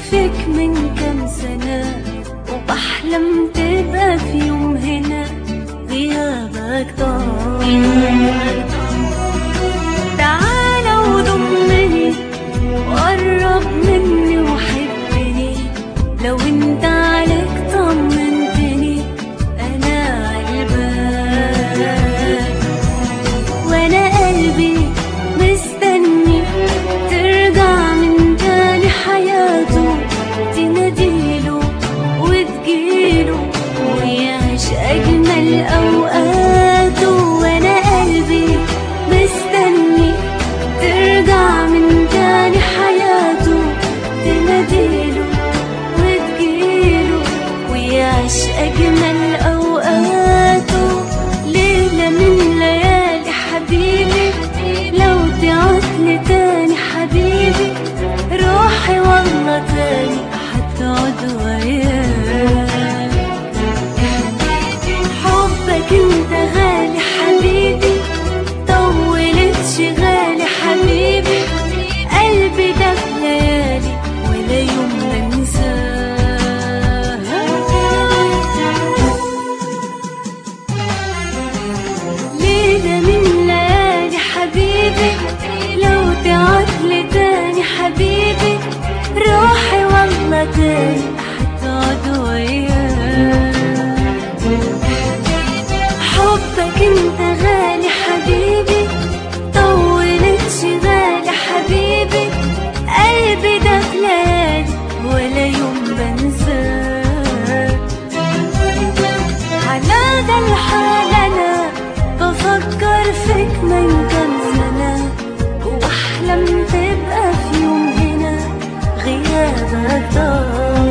فيك من كام سنة وبحلم تبقى في يوم هنا غيابك طال تعالى وضمني وقرب مني وحبني لو انت عليك طمنتني انا عالبال وانا قلبي مستني ترجع من تاني حياته تناديله وتجيله ويعيش اجمل اوقاته وانا قلبي مستني ترجع من تاني حياته تناديله وتجيله ويعيش اجمل اوقاته ليله من ليالي حبيبي لو تعودني تاني حبيبي روحي والله تاني هتقعد وياك حبك انت غالي حبيبي طولتش غالي حبيبي قلبي ده في ليالي ولا يوم منساه ليلة من ليالي حبيبي لو تعدلي تاني حبيبي روحي والله تاني هتقعد وياك حبك انت غالي حبيبي طولتش غالي حبيبي قلبي ده في ليالي ولا يوم بنساه على ده الحال انا بفكر فيك من كام سنة واحلم تبقى في يوم هنا غيابك ضاع